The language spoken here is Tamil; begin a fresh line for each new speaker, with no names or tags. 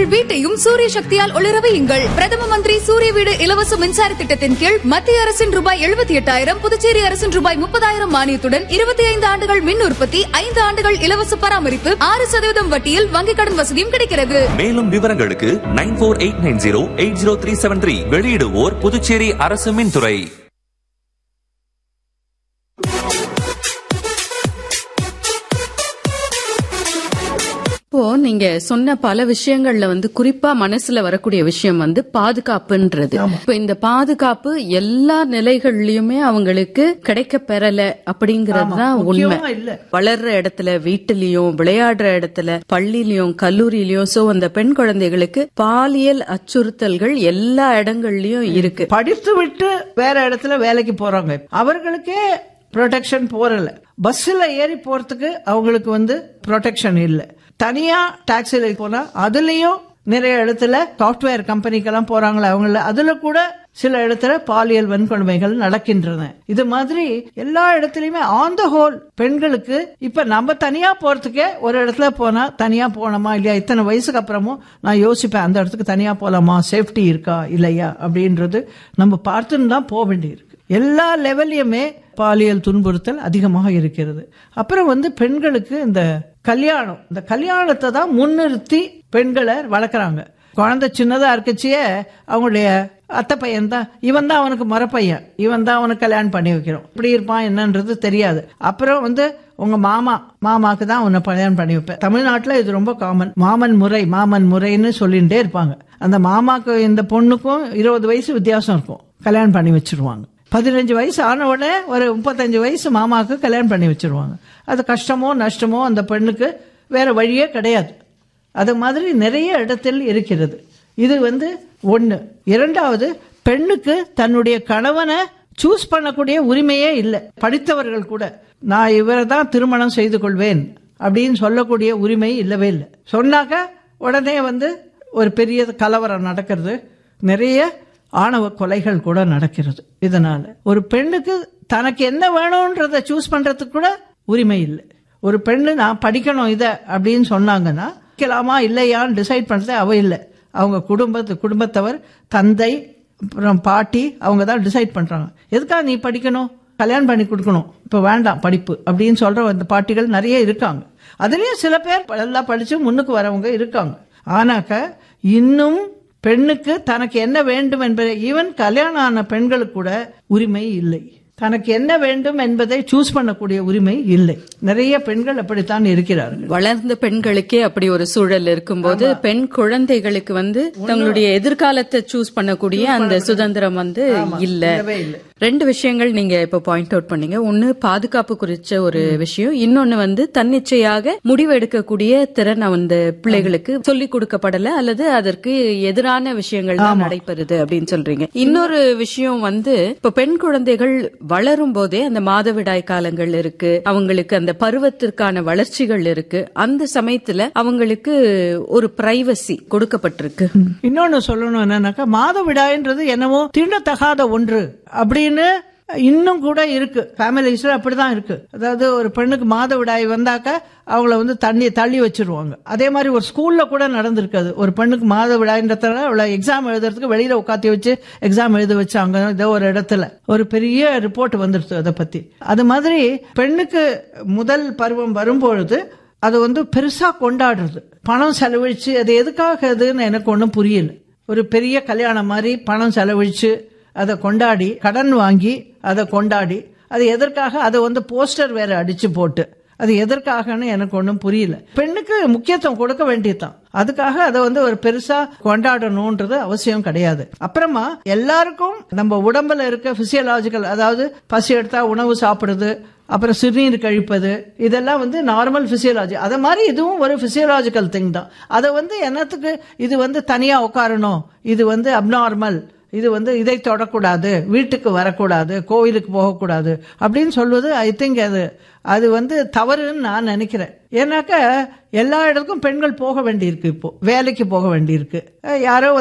உங்கள் வீட்டையும் சூரிய சக்தியால் ஒளிர வையுங்கள் பிரதம மந்திரி சூரிய வீடு இலவச மின்சார திட்டத்தின் கீழ் மத்திய அரசின் ரூபாய் எழுபத்தி எட்டாயிரம் புதுச்சேரி அரசின் ரூபாய் முப்பதாயிரம் மானியத்துடன் இருபத்தி ஐந்து ஆண்டுகள் மின் உற்பத்தி ஐந்து ஆண்டுகள் இலவச பராமரிப்பு ஆறு சதவீதம் வட்டியில் வங்கிக் கடன் வசதியும் கிடைக்கிறது
மேலும் விவரங்களுக்கு nine four eight nine zero eight zero three seven three வெளியிடுவோர் புதுச்சேரி அரசு மின்துறை
இப்போ நீங்க சொன்ன பல விஷயங்கள்ல வந்து குறிப்பா மனசுல வரக்கூடிய விஷயம் வந்து பாதுகாப்புன்றது இப்போ இந்த பாதுகாப்பு எல்லா நிலைகள்லயுமே அவங்களுக்கு கிடைக்க பெறல அப்படிங்கறது தான் உண்மை
முக்கியமா இல்ல.
வளர்ற இடத்துல வீட்டிலயும் விளையாடுற இடத்துல பள்ளியிலயும் கல்லூரியிலயும் சோ அந்த பெண் குழந்தைகளுக்கு பாலியல் அச்சுறுத்தல்கள் எல்லா இடங்கள்லயும் இருக்கு
படித்து விட்டு வேற இடத்துல வேலைக்கு போறாங்க அவர்களுக்கே ப்ரொடெக்ஷன் போறல பஸ்ல ஏறி போறதுக்கு அவங்களுக்கு வந்து ப்ரொடெக்ஷன் இல்ல தனியா டாக்ஸில போனா அதுலயும் நிறைய இடத்துல சாஃப்ட்வேர் கம்பெனிக்கெல்லாம் போறாங்களே அவங்கள அதுல கூட சில இடத்துல பாலியல் வன்கொடுமைகள் நடக்கின்றன இது மாதிரி எல்லா இடத்துலயுமே ஆன் த ஹோல் பெண்களுக்கு இப்ப நம்ம தனியா போறதுக்கே ஒரு இடத்துல போனா தனியா போனோமா இல்லையா இத்தனை வயசுக்கு அப்புறமும் நான் யோசிப்பேன் அந்த இடத்துக்கு தனியா போலாமா சேஃப்டி இருக்கா இல்லையா அப்படின்றது நம்ம பார்த்துன்னு தான் போக வேண்டியிருக்கு எல்லா லெவல்லையுமே பாலியல் துன்புறுத்தல் அதிகமாக இருக்கிறது அப்புறம் வந்து பெண்களுக்கு இந்த கல்யாணம் இந்த கல்யாணத்தை தான் முன்னிறுத்தி பெண்களை வளர்க்குறாங்க குழந்தை சின்னதா இருக்கச்சியே அவங்களுடைய அத்தை பையன் தான் இவன் தான் அவனுக்கு மரப்பையன் இவன் தான் அவனுக்கு கல்யாணம் பண்ணி வைக்கிறோம் இப்படி இருப்பான் என்னன்றது தெரியாது அப்புறம் வந்து உங்க மாமா மாமாக்கு தான் உன்னை கல்யாணம் பண்ணி வைப்பேன் தமிழ்நாட்டில் இது ரொம்ப காமன் மாமன் முறை மாமன் முறைன்னு சொல்லிகிட்டே இருப்பாங்க அந்த மாமாக்கு இந்த பொண்ணுக்கும் இருபது வயசு வித்தியாசம் இருக்கும் கல்யாணம் பண்ணி வச்சிருவாங்க பதினஞ்சு வயசு ஆன உடனே ஒரு முப்பத்தஞ்சு வயசு மாமாவுக்கு கல்யாணம் பண்ணி வச்சிருவாங்க அது கஷ்டமோ நஷ்டமோ அந்த பெண்ணுக்கு வேற வழியே கிடையாது அது மாதிரி நிறைய இடத்தில் இருக்கிறது இது வந்து ஒன்று இரண்டாவது பெண்ணுக்கு தன்னுடைய கணவனை சூஸ் பண்ணக்கூடிய உரிமையே இல்லை படித்தவர்கள் கூட நான் இவரை தான் திருமணம் செய்து கொள்வேன் அப்படின்னு சொல்லக்கூடிய உரிமை இல்லவே இல்லை சொன்னாக்க உடனே வந்து ஒரு பெரிய கலவரம் நடக்கிறது நிறைய ஆணவ கொலைகள் கூட நடக்கிறது இதனால ஒரு பெண்ணுக்கு தனக்கு என்ன வேணும்ன்றத சூஸ் பண்றதுக்கு கூட உரிமை இல்லை ஒரு பெண்ணு நான் படிக்கணும் இதை அப்படின்னு சொன்னாங்கன்னா படிக்கலாமா இல்லையான்னு டிசைட் பண்றது அவ இல்லை அவங்க குடும்பத்து குடும்பத்தவர் தந்தை அப்புறம் பாட்டி அவங்க தான் டிசைட் பண்றாங்க எதுக்காக நீ படிக்கணும் கல்யாணம் பண்ணி கொடுக்கணும் இப்போ வேண்டாம் படிப்பு அப்படின்னு சொல்ற அந்த பாட்டிகள் நிறைய இருக்காங்க அதுலயும் சில பேர் நல்லா படிச்சு முன்னுக்கு வரவங்க இருக்காங்க ஆனாக்க இன்னும் பெண்ணுக்கு தனக்கு என்ன வேண்டும் என்பதை ஈவன் கல்யாணம் ஆன பெண்களுக்கு கூட உரிமை இல்லை தனக்கு என்ன வேண்டும் என்பதை சூஸ் பண்ணக்கூடிய உரிமை இல்லை நிறைய பெண்கள் அப்படித்தான் இருக்கிறார்கள்
வளர்ந்த பெண்களுக்கே அப்படி ஒரு சூழல் இருக்கும்போது பெண் குழந்தைகளுக்கு வந்து தங்களுடைய எதிர்காலத்தை சூஸ் பண்ணக்கூடிய அந்த சுதந்திரம் வந்து இல்ல
இல்லவே இல்லை.
ரெண்டு விஷயங்கள் நீங்க இப்ப பாயிண்ட் அவுட் பண்ணீங்க ஒன்னு பாதுகாப்பு குறிச்ச ஒரு விஷயம் இன்னொன்னு வந்து தன்னிச்சையாக முடிவு எடுக்கக்கூடிய திறன் அந்த பிள்ளைகளுக்கு சொல்லிக் கொடுக்கப்படல அல்லது அதற்கு எதிரான விஷயங்கள் தான் நடைபெறுது அப்படின்னு சொல்றீங்க இன்னொரு விஷயம் வந்து இப்ப பெண் குழந்தைகள் வளரும் போதே அந்த மாதவிடாய் காலங்கள் இருக்கு அவங்களுக்கு அந்த பருவத்திற்கான வளர்ச்சிகள் இருக்கு அந்த சமயத்துல அவங்களுக்கு ஒரு பிரைவசி கொடுக்கப்பட்டிருக்கு
இன்னொன்னு சொல்லணும் என்னன்னாக்கா மாதவிடாயின்றது என்னவோ தீண்டத்தகாத ஒன்று அப்படின்னு இன்னும் கூட இருக்கு ஃபேமிலிஸ்ல அப்படிதான் இருக்கு அதாவது ஒரு பெண்ணுக்கு மாதவிடாய் வந்தாக்க அவங்கள வந்து தண்ணி தள்ளி வச்சிருவாங்க அதே மாதிரி ஒரு ஸ்கூல்ல கூட நடந்திருக்கு அது ஒரு பெண்ணுக்கு மாதவிடாயின்றதுனால அவளை எக்ஸாம் எழுதுறதுக்கு வெளியில உட்காத்தி வச்சு எக்ஸாம் எழுத வச்சாங்க ஏதோ ஒரு இடத்துல ஒரு பெரிய ரிப்போர்ட் வந்துருச்சு அதை பத்தி அது மாதிரி பெண்ணுக்கு முதல் பருவம் வரும்பொழுது அது வந்து பெருசா கொண்டாடுறது பணம் செலவழிச்சு அது எதுக்காக அதுன்னு எனக்கு ஒன்றும் புரியல ஒரு பெரிய கல்யாணம் மாதிரி பணம் செலவழிச்சு அதை கொண்டாடி கடன் வாங்கி அதை கொண்டாடி அது எதற்காக அதை வந்து போஸ்டர் வேற அடிச்சு போட்டு அது எதற்காகன்னு எனக்கு ஒன்றும் புரியல பெண்ணுக்கு முக்கியத்துவம் கொடுக்க வேண்டியதுதான் அதுக்காக அதை வந்து ஒரு பெருசா கொண்டாடணும்ன்றது அவசியம் கிடையாது அப்புறமா எல்லாருக்கும் நம்ம உடம்புல இருக்க பிசியலாஜிக்கல் அதாவது பசி எடுத்தா உணவு சாப்பிடுறது அப்புறம் சிறுநீர் கழிப்பது இதெல்லாம் வந்து நார்மல் பிசியலாஜி அதை மாதிரி இதுவும் ஒரு பிசியலாஜிக்கல் திங் தான் அதை வந்து என்னத்துக்கு இது வந்து தனியா உட்காரணும் இது வந்து அப்நார்மல் இது வந்து இதை தொடக்கூடாது வீட்டுக்கு வரக்கூடாது கோவிலுக்கு போகக்கூடாது அப்படின்னு சொல்வது ஐ திங்க் அது அது வந்து தவறுன்னு நான் நினைக்கிறேன் ஏன்னாக்க எல்லா இடத்துக்கும் பெண்கள் போக வேண்டியிருக்கு இப்போ வேலைக்கு போக வேண்டியிருக்கு அஹ் யாரோ